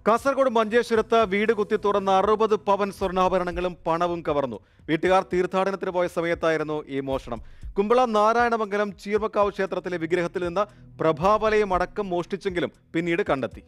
കാസർഗോഡ് മഞ്ചേശ്വരത്ത് വീട് കുത്തി തുറന്ന അറുപത് പവൻ സ്വർണ്ണാഭരണങ്ങളും പണവും കവർന്നു വീട്ടുകാർ തീർത്ഥാടനത്തിന് പോയ സമയത്തായിരുന്നു ഈ മോഷണം കുമ്പള നാരായണമംഗലം ചീർമക്കാവ് ക്ഷേത്രത്തിലെ വിഗ്രഹത്തിൽ നിന്ന് പ്രഭാവലയം അടക്കം മോഷ്ടിച്ചെങ്കിലും പിന്നീട് കണ്ടെത്തി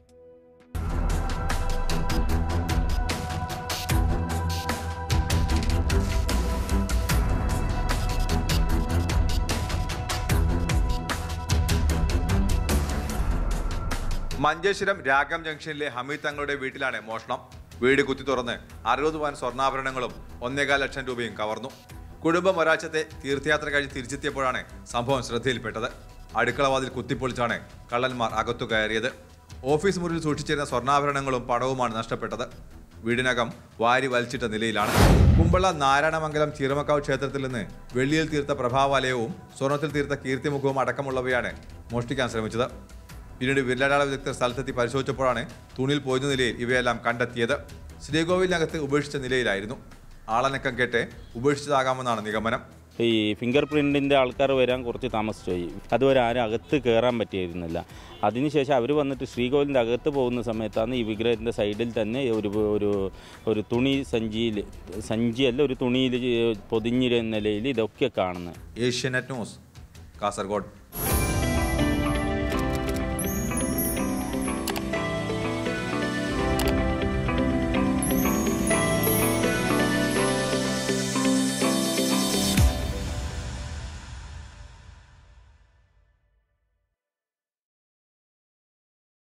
മഞ്ചേശ്വരം രാഗം ജംഗ്ഷനിലെ ഹമീദ് തങ്ങളുടെ വീട്ടിലാണ് മോഷണം വീട് കുത്തി തുറന്ന് അറുപത് പവൻ സ്വർണ്ണാഭരണങ്ങളും ഒന്നേകാൽ ലക്ഷം രൂപയും കവർന്നു കുടുംബം ഒരാഴ്ചത്തെ തീർത്ഥയാത്ര കഴിഞ്ഞ് തിരിച്ചെത്തിയപ്പോഴാണ് സംഭവം ശ്രദ്ധയിൽപ്പെട്ടത് അടുക്കളവാതിൽ കുത്തിപ്പൊളിച്ചാണ് കള്ളന്മാർ അകത്തു കയറിയത് ഓഫീസ് മുറിയിൽ സൂക്ഷിച്ചിരുന്ന സ്വർണ്ണാഭരണങ്ങളും പണവുമാണ് നഷ്ടപ്പെട്ടത് വീടിനകം വാരി വലിച്ചിട്ട നിലയിലാണ് കുമ്പള നാരായണമംഗലം ചീറമക്കാവ് ക്ഷേത്രത്തിൽ നിന്ന് വെള്ളിയിൽ തീർത്ത പ്രഭാവലയവും സ്വർണത്തിൽ തീർത്ത കീർത്തിമുഖവും അടക്കമുള്ളവയാണ് മോഷ്ടിക്കാൻ ശ്രമിച്ചത് പിന്നീട് വിരലടയാള വിദഗ്ധർ സ്ഥലത്തെത്തി പരിശോധിച്ചപ്പോഴാണ് തുണിയിൽ പോയിരുന്ന നിലയിൽ ഇവയെല്ലാം കണ്ടെത്തിയത് ശ്രീകോവിലിനകത്ത് ഉപേക്ഷിച്ച നിലയിലായിരുന്നു ആളനക്കം കേട്ട് ഉപേക്ഷിച്ചതാകാമെന്നാണ് നിഗമനം ഈ ഫിംഗർ പ്രിൻറ്റിൻ്റെ ആൾക്കാർ വരാൻ കുറച്ച് താമസിച്ചു പോയി അതുവരെ ആരും അകത്ത് കയറാൻ പറ്റിയിരുന്നില്ല അതിനുശേഷം അവർ വന്നിട്ട് ശ്രീകോവിലിൻ്റെ അകത്ത് പോകുന്ന സമയത്താണ് ഈ വിഗ്രഹത്തിൻ്റെ സൈഡിൽ തന്നെ ഒരു ഒരു ഒരു തുണി സഞ്ചിയിൽ സഞ്ചിയല്ല ഒരു തുണിയിൽ പൊതിഞ്ഞിരുന്ന നിലയിൽ ഇതൊക്കെ കാണുന്നത് ഏഷ്യാനെറ്റ് ന്യൂസ് കാസർഗോഡ്